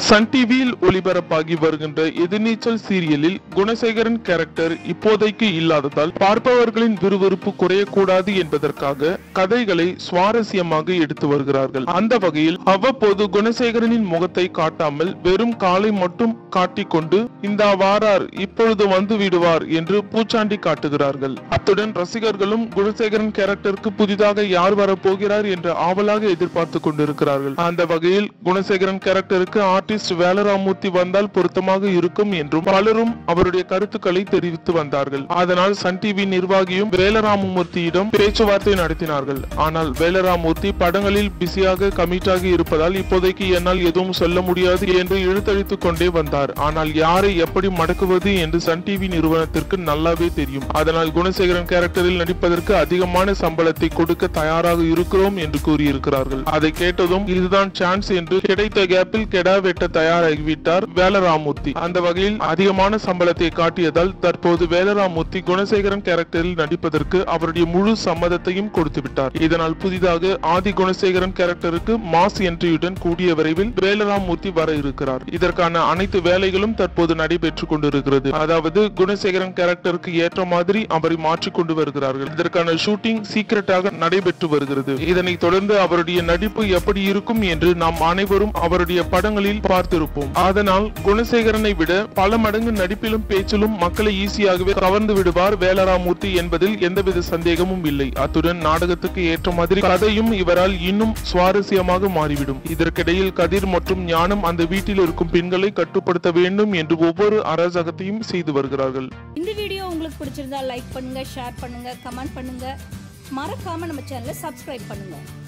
Sun டிவியில் ஒளிபரப்பாகி வருகின்ற எதிர்நீச்சல் சீரியலில் குணசேகரன் கேரக்டர் இப்போதைக்கு இல்லாததால் பார்ப்பவர்களின் விறுவிறுப்பு குறையக்கூடாது என்பதற்காக கதைகளை சுவாரஸ்யமாக எடுத்து வருகிறார்கள் அந்த வகையில் அவ்வப்போது குணசேகரனின் முகத்தை காட்டாமல் வெறும் காலை மட்டும் காட்டிக்கொண்டு இந்த வாரார் இப்பொழுது வந்து விடுவார் என்று பூச்சாண்டி காட்டுகிறார்கள் அத்துடன் ரசிகர்களும் குணசேகரன் கேரக்டருக்கு புதிதாக யார் வரப்போகிறார் என்று ஆவலாக எதிர்பார்த்து கொண்டிருக்கிறார்கள் அந்த வகையில் குணசேகரன் கேரக்டருக்கு ஆர்டிஸ்ட் வேலராமூர்த்தி வந்தால் பொருத்தமாக இருக்கும் என்றும் பலரும் அவருடைய கருத்துக்களை தெரிவித்து வந்தார்கள் அதனால் சன் டிவி நிர்வாகியும் வேலராமமூர்த்தியிடம் பேச்சுவார்த்தை நடத்தினார்கள் ஆனால் வேலராமூர்த்தி படங்களில் பிஸியாக கமிட் ஆகி இருப்பதால் இப்போதைக்கு என்னால் எதுவும் சொல்ல முடியாது என்று இழுத்தடித்துக் கொண்டே வந்தார் ஆனால் யாரை எப்படி மடக்குவது என்று சன் டிவி நிறுவனத்திற்கு நல்லாவே தெரியும் அதனால் குணசேகரன் கேரக்டரில் நடிப்பதற்கு அதிகமான சம்பளத்தை கொடுக்க தயாராக இருக்கிறோம் என்று கூறியிருக்கிறார்கள் அதை கேட்டதும் இதுதான் சான்ஸ் என்று கிடைத்த கேப்பில் கெடா வெட்ட தயாராகிவிட்டார் வேலராமூர்த்தி அந்த வகையில் அதிகமான சம்பளத்தை காட்டியதால் தற்போது வேலராமூர்த்தி குணசேகரன் கேரக்டரில் நடிப்பதற்கு அவருடைய முழு சம்மதத்தையும் கொடுத்து விட்டார் இதனால் புதிதாக ஆதி குணசேகரன் கேரக்டருக்கு மாஸ் என்ட்ரியுடன் கூடிய விரைவில் வேலராமூர்த்தி வர இருக்கிறார் இதற்கான அனைத்து வேலைகளும் தற்போது நடைபெற்றுக் கொண்டிருக்கிறது அதாவது குணசேகரன் கேரக்டருக்கு ஏற்ற மாதிரி அவரை மாற்றிக் கொண்டு வருகிறார்கள் இதற்கான ஷூட்டிங் சீக்கிரட்டாக நடைபெற்று வருகிறது இதனைத் தொடர்ந்து அவருடைய நடிப்பு எப்படி இருக்கும் என்று நாம் அனைவரும் அவருடைய படங்களில் பார்த்திருப்போம் அதனால் குணசேகரனை விட பல மடங்கு நடிப்பிலும் பேச்சிலும் மக்களை ஈஸியாகவே கவர்ந்து விடுவார் வேலராமூர்த்தி என்பதில் எந்தவித சந்தேகமும் இல்லை அத்துடன் நாடகத்துக்கு ஏற்ற மாதிரி கதையும் இவரால் இன்னும் சுவாரஸ்யமாக மாறிவிடும் இதற்கிடையில் கதிர் மற்றும் ஞானம் அந்த வீட்டில் இருக்கும் பெண்களை கட்டுப்படுத்த வேண்டும் என்று ஒவ்வொரு அராஜகத்தையும் செய்து வருகிறார்கள் இந்த வீடியோ உங்களுக்கு பிடிச்சிருந்தா லைக் பண்ணுங்க ஷேர் பண்ணுங்க கமெண்ட் பண்ணுங்க மறக்காம நம்ம சேனலை சப்ஸ்கிரைப் பண்ணுங்க